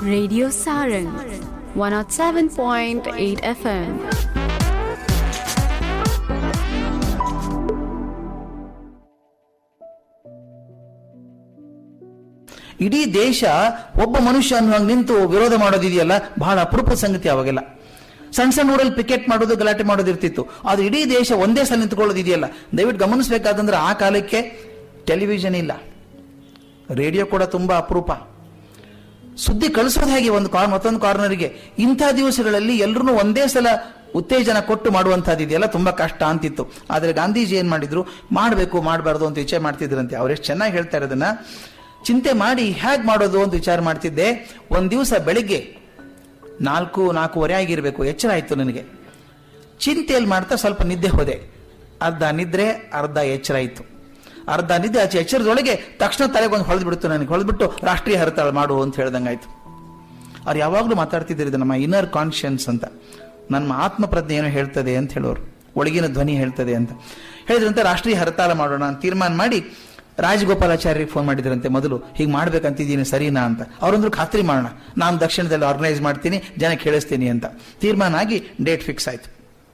Radio Sarang 107.8 FM. ಇಡೀ ದೇಶ ಒಬ್ಬ ಮನುಷ್ಯ ಅನ್ನುವಾಗ ನಿಂತು ವಿರೋಧ ಮಾಡೋದಿದೆಯಲ್ಲ ಬಹಳ ಅಪರೂಪದ ಸಂಗತಿ ಅವಾಗೆಲ್ಲ ಸಣ್ಣ ಸಣ್ಣ ಊರಲ್ಲಿ ಪಿಕೆಟ್ ಮಾಡೋದು ಗಲಾಟೆ ಮಾಡೋದು ಇರ್ತಿತ್ತು ಆದ್ರೆ ಇಡೀ ದೇಶ ಒಂದೇ ಸಲ ನಿಂತ್ಕೊಳ್ಳೋದು ಇದೆಯಲ್ಲ ದಯವಿಟ್ಟು ಗಮನಿಸಬೇಕಾದಂದ್ರೆ ಆ ಕಾಲಕ್ಕೆ ಟೆಲಿವಿಷನ್ ಇಲ್ಲ ರೇಡಿಯೋ ಕೂಡ ತುಂಬಾ ಅಪರೂಪ ಸುದ್ದಿ ಕಳಿಸೋದು ಹೇಗೆ ಒಂದು ಕಾರ್ ಮತ್ತೊಂದು ಕಾರ್ನರ್ಗೆ ಇಂಥ ದಿವಸಗಳಲ್ಲಿ ಎಲ್ಲರೂ ಒಂದೇ ಸಲ ಉತ್ತೇಜನ ಕೊಟ್ಟು ಮಾಡುವಂಥದ್ದು ಇದೆಯಲ್ಲ ತುಂಬಾ ಕಷ್ಟ ಅಂತಿತ್ತು ಆದ್ರೆ ಗಾಂಧೀಜಿ ಏನ್ ಮಾಡಿದ್ರು ಮಾಡಬೇಕು ಮಾಡಬಾರ್ದು ಅಂತ ವಿಚಾರ ಮಾಡ್ತಿದ್ರಂತೆ ಅವ್ರೆಷ್ಟು ಚೆನ್ನಾಗಿ ಹೇಳ್ತಾರೆ ಅದನ್ನ ಚಿಂತೆ ಮಾಡಿ ಹೇಗ್ ಮಾಡೋದು ಅಂತ ವಿಚಾರ ಮಾಡ್ತಿದ್ದೆ ಒಂದ್ ದಿವಸ ಬೆಳಿಗ್ಗೆ ನಾಲ್ಕು ನಾಲ್ಕೂವರೆ ಆಗಿರ್ಬೇಕು ಎಚ್ಚರ ಆಯ್ತು ನನಗೆ ಚಿಂತೆಯಲ್ಲಿ ಮಾಡ್ತಾ ಸ್ವಲ್ಪ ನಿದ್ದೆ ಹೋದೆ ಅರ್ಧ ನಿದ್ರೆ ಅರ್ಧ ಎಚ್ಚರ ಆಯ್ತು ಅರ್ಧ ನಿದ್ದೆ ಆಚೆ ಎಚ್ಚರದೊಳಗೆ ತಕ್ಷಣ ತಲೆಗೆ ಒಂದು ಹೊಳೆದು ಬಿಡ್ತು ನನಗೆ ಹೊಳೆದ್ಬಿಟ್ಟು ರಾಷ್ಟ್ರೀಯ ಹರತಾಳ ಮಾಡು ಅಂತ ಹೇಳ್ದಂಗಾಯ್ತು ಅವ್ರು ಯಾವಾಗಲೂ ಮಾತಾಡ್ತಿದ್ರು ಇದು ನಮ್ಮ ಇನ್ನರ್ ಕಾನ್ಶಿಯನ್ಸ್ ಅಂತ ನನ್ನ ಆತ್ಮ ಪ್ರಜ್ಞೆ ಏನೋ ಹೇಳ್ತದೆ ಅಂತ ಹೇಳೋರು ಒಳಗಿನ ಧ್ವನಿ ಹೇಳ್ತದೆ ಅಂತ ಹೇಳಿದ್ರಂತೆ ರಾಷ್ಟ್ರೀಯ ಹರತಾಳ ಮಾಡೋಣ ಅಂತ ತೀರ್ಮಾನ ಮಾಡಿ ರಾಜಗೋಪಾಲಾಚಾರ್ಯರಿಗೆ ಫೋನ್ ಮಾಡಿದ್ರಂತೆ ಮೊದಲು ಹೀಗೆ ಮಾಡ್ಬೇಕಂತಿದ್ದೀನಿ ಸರಿನಾ ಅಂತ ಅವರೊಂದ್ರು ಖಾತ್ರಿ ಮಾಡೋಣ ನಾನು ದಕ್ಷಿಣದಲ್ಲಿ ಆರ್ಗನೈಸ್ ಮಾಡ್ತೀನಿ ಜನಕ್ಕೆ ಹೇಳಿಸ್ತೀನಿ ಅಂತ ತೀರ್ಮಾನ ಆಗಿ ಡೇಟ್ ಫಿಕ್ಸ್ ಆಯ್ತು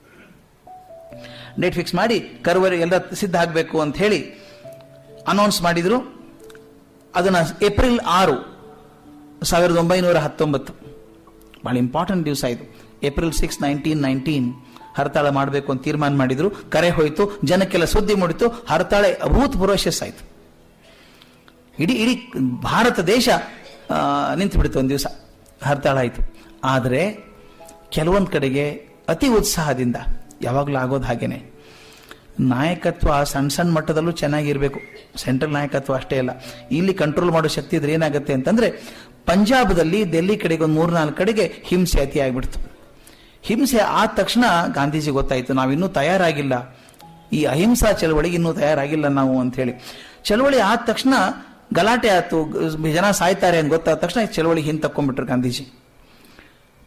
ಡೇಟ್ ಫಿಕ್ಸ್ ಮಾಡಿ ಕರುವರೆ ಎಲ್ಲ ಸಿದ್ಧ ಆಗಬೇಕು ಅಂತ ಹೇಳಿ ಅನೌನ್ಸ್ ಮಾಡಿದ್ರು ಅದನ್ನ ಏಪ್ರಿಲ್ ಆರು ಸಾವಿರದ ಒಂಬೈನೂರ ಹತ್ತೊಂಬತ್ತು ಬಹಳ ಇಂಪಾರ್ಟೆಂಟ್ ದಿವಸ ಇದು ಏಪ್ರಿಲ್ ಸಿಕ್ಸ್ ನೈನ್ಟೀನ್ ನೈನ್ಟೀನ್ ಹರತಾಳ ಮಾಡಬೇಕು ಅಂತ ತೀರ್ಮಾನ ಮಾಡಿದ್ರು ಕರೆ ಹೋಯ್ತು ಜನಕ್ಕೆಲ್ಲ ಸುದ್ದಿ ಮೂಡಿತು ಹರತಾಳೆ ಅಭೂತಪೂರ್ವ ಯಶಸ್ಸಾಯ್ತು ಇಡೀ ಇಡೀ ಭಾರತ ದೇಶ ಆ, ನಿಂತು ಬಿಡ್ತು ಒಂದು ದಿವಸ ಹರತಾಳ ಆಯ್ತು ಆದರೆ ಕೆಲವೊಂದು ಕಡೆಗೆ ಅತಿ ಉತ್ಸಾಹದಿಂದ ಯಾವಾಗಲೂ ಆಗೋದು ಹಾಗೇನೆ ನಾಯಕತ್ವ ಸಣ್ಣ ಸಣ್ಣ ಮಟ್ಟದಲ್ಲೂ ಚೆನ್ನಾಗಿರ್ಬೇಕು ಸೆಂಟ್ರಲ್ ನಾಯಕತ್ವ ಅಷ್ಟೇ ಅಲ್ಲ ಇಲ್ಲಿ ಕಂಟ್ರೋಲ್ ಮಾಡೋ ಶಕ್ತಿ ಇದ್ರೆ ಏನಾಗುತ್ತೆ ಅಂತಂದ್ರೆ ಪಂಜಾಬದಲ್ಲಿ ಡೆಲ್ಲಿ ಕಡೆಗೆ ಒಂದು ಮೂರ್ನಾಲ್ಕು ಕಡೆಗೆ ಹಿಂಸೆ ಅತಿ ಆಗ್ಬಿಡ್ತು ಹಿಂಸೆ ಆದ ತಕ್ಷಣ ಗಾಂಧೀಜಿ ಗೊತ್ತಾಯ್ತು ನಾವಿನ್ನೂ ತಯಾರಾಗಿಲ್ಲ ಈ ಅಹಿಂಸಾ ಚಳವಳಿಗೆ ಇನ್ನೂ ತಯಾರಾಗಿಲ್ಲ ನಾವು ಅಂತ ಹೇಳಿ ಚಳವಳಿ ಆದ ತಕ್ಷಣ ಗಲಾಟೆ ಆಯ್ತು ಗ- ಜನ ಸಾಯ್ತಾರೆ ಅಂತ ಗೊತ್ತಾದ ತಕ್ಷಣ ಈ ಚಳವಳಿ ಹಿಂದೆ ತಕ್ಕೊಂಡ್ಬಿಟ್ರು ಗಾಂಧೀಜಿ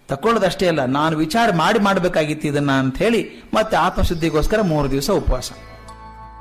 ತಕೊಳ್ಳೋದಷ್ಟೇ ಅಲ್ಲ ನಾನು ವಿಚಾರ ಮಾಡಿ ಮಾಡಬೇಕಾಗಿತ್ತು ಇದನ್ನ ಅಂತ ಹೇಳಿ ಮತ್ತೆ ಆತ್ಮಶುದ್ಧಿಗೋಸ್ಕರ ಮೂರು ದಿವಸ ಉಪವಾಸ